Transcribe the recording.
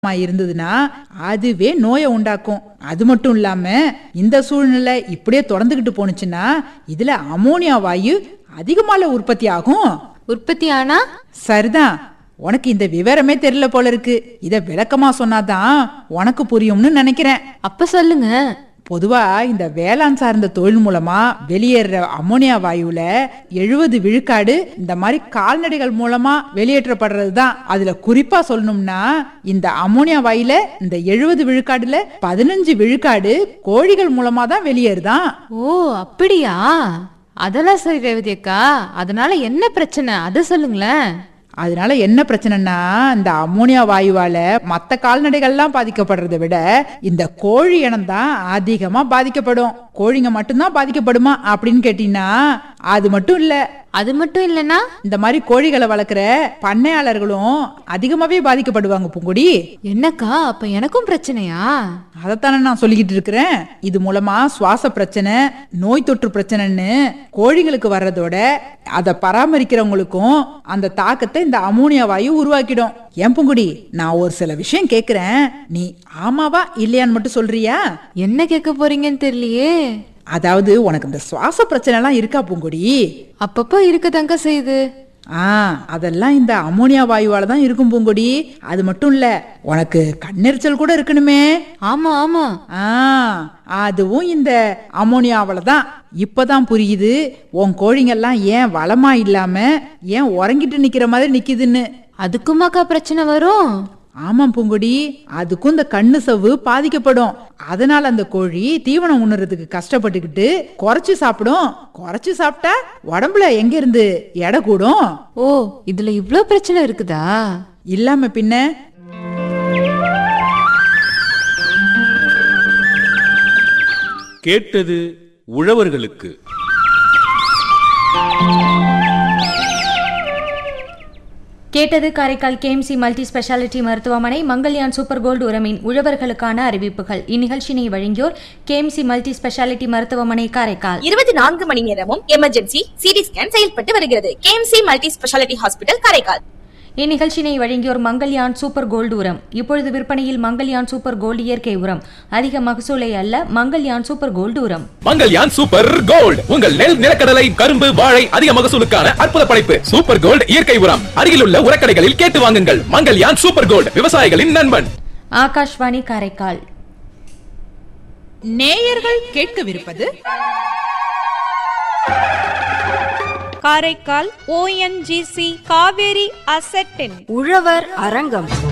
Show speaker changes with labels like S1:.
S1: மா இருந்ததுன்னா அதுவே நோயை உண்டாக்கும் அது மட்டும் இல்லாம இந்த சூழ்நிலை இப்படியே தொடர்ந்துகிட்டு போனுச்சுன்னா இதுல அமோனியா வாயு அதிகமால உற்பத்தி ஆகும்
S2: உற்பத்தி ஆனா
S1: சரிதான் உனக்கு இந்த விவரமே தெரியல போல இருக்கு இத விளக்கமா சொன்னாதான் உனக்கு புரியும்னு நினைக்கிறேன்
S2: அப்ப சொல்லுங்க
S1: பொதுவா இந்த வேளாண் சார்ந்த தொழில் மூலமா வெளியேற அமோனியா வாயுல எழுபது விழுக்காடு இந்த மாதிரி கால்நடைகள் மூலமா வெளியேற்றப்படுறது தான் அதுல குறிப்பா சொல்லணும்னா இந்த அமோனியா வாயுல இந்த எழுபது விழுக்காடுல பதினஞ்சு விழுக்காடு கோழிகள் மூலமா தான் வெளியேறுதான்
S2: ஓ அப்படியா அதெல்லாம் சரி ரேவதி அக்கா அதனால என்ன பிரச்சனை அதை சொல்லுங்களேன்
S1: அதனால என்ன பிரச்சனைனா இந்த அமோனியா வாயுவால மத்த கால்நடைகள்லாம் பாதிக்கப்படுறதை விட இந்த கோழி இனம் தான் அதிகமா பாதிக்கப்படும் கோழிங்க மட்டும்தான் பாதிக்கப்படுமா அப்படின்னு கேட்டீங்கன்னா அது மட்டும் இல்ல
S2: அது மட்டும் இல்லனா
S1: இந்த மாதிரி கோழிகளை வளர்க்குற பண்ணையாளர்களும் அதிகமாவே பாதிக்கப்படுவாங்க பூங்குடி
S2: என்னக்கா அப்ப எனக்கும் பிரச்சனையா
S1: அதைத்தானே நான் சொல்லிக்கிட்டு இருக்கிறேன் இது மூலமா சுவாச பிரச்சனை நோய் தொற்று பிரச்சனைன்னு கோழிங்களுக்கு வர்றதோட அதை பராமரிக்கிறவங்களுக்கும் அந்த தாக்கத்தை இந்த அமோனியா வாயு உருவாக்கிடும் ஏன் பூங்குடி நான் ஒரு சில விஷயம் கேக்குறேன் நீ ஆமாவா இல்லையான்னு மட்டும் சொல்றியா
S2: என்ன கேட்க போறீங்கன்னு தெரியலையே
S1: அதாவது உனக்கு இந்த சுவாச பிரச்சனை எல்லாம் இருக்கா பூங்குடி
S2: அப்பப்போ இருக்கதாங்க செய்யுது
S1: ஆ அதெல்லாம் இந்த அமோனியா வாயுவால தான் இருக்கும் பூங்கொடி அது மட்டும் இல்ல உனக்கு கண்ணெரிச்சல் கூட இருக்கணுமே
S2: ஆமா ஆமா
S1: ஆ அதுவும் இந்த அமோனியாவால தான் இப்பதான் புரியுது உன் கோழிங்கெல்லாம் ஏன் வளமா இல்லாம ஏன் உறங்கிட்டு நிக்கிற மாதிரி நிக்குதுன்னு
S2: அதுக்குமாக்கா பிரச்சனை வரும்
S1: ஆமாம் பூங்கொடி அதுக்கும் இந்த கண்ணு சவ்வு பாதிக்கப்படும் அதனால அந்த கோழி தீவனம் உண்ணுறதுக்கு கஷ்டப்பட்டுக்கிட்டு குறைச்சு சாப்பிடும் குறைச்சு சாப்பிட்டா உடம்புல எங்க இருந்து எடை கூடும்
S2: ஓ இதுல இவ்ளோ பிரச்சனை இருக்குதா
S1: இல்லாம பின்ன
S3: கேட்டது உழவர்களுக்கு
S4: கேட்டது காரைக்கால் கேஎம்சி மல்டி ஸ்பெஷாலிட்டி மருத்துவமனை மங்கல்யான் சூப்பர் கோல்டு உரமின் உழவர்களுக்கான அறிவிப்புகள் இந்நிகழ்ச்சியினை வழங்கியோர் கேஎம்சி மல்டி ஸ்பெஷாலிட்டி மருத்துவமனை காரைக்கால்
S5: இருபத்தி நான்கு மணி நேரமும் எமர்ஜென்சி சிடி ஸ்கேன் செயல்பட்டு வருகிறது KMC multi speciality hospital Karaikal
S4: இந்நிகழ்ச்சியினை வழங்கியோர் மங்கல்யான் சூப்பர் கோல்டு உரம் இப்பொழுது விற்பனையில் மங்கல்யான் சூப்பர் கோல்டு இயற்கை உரம் அதிக மகசூலை அல்ல மங்கல்யான் சூப்பர் கோல்டு உரம்
S6: மங்கல்யான் சூப்பர் கோல்ட் உங்கள் நெல் நிலக்கடலை கரும்பு வாழை அதிக மகசூலுக்கான அற்புத படைப்பு சூப்பர் கோல்ட் இயற்கை உரம் அருகிலுள்ள உரக்கடைகளில் கேட்டு வாங்குங்கள் மங்கல்யான் சூப்பர் கோல்ட் விவசாயிகளின் நண்பன்
S4: ஆகாஷ்வாணி காரைக்கால்
S1: நேயர்கள் கேட்கவிருப்பது
S7: காரைக்கால் ஓஎன்ஜிசி காவேரி அசெட்டின்
S8: உழவர் அரங்கம்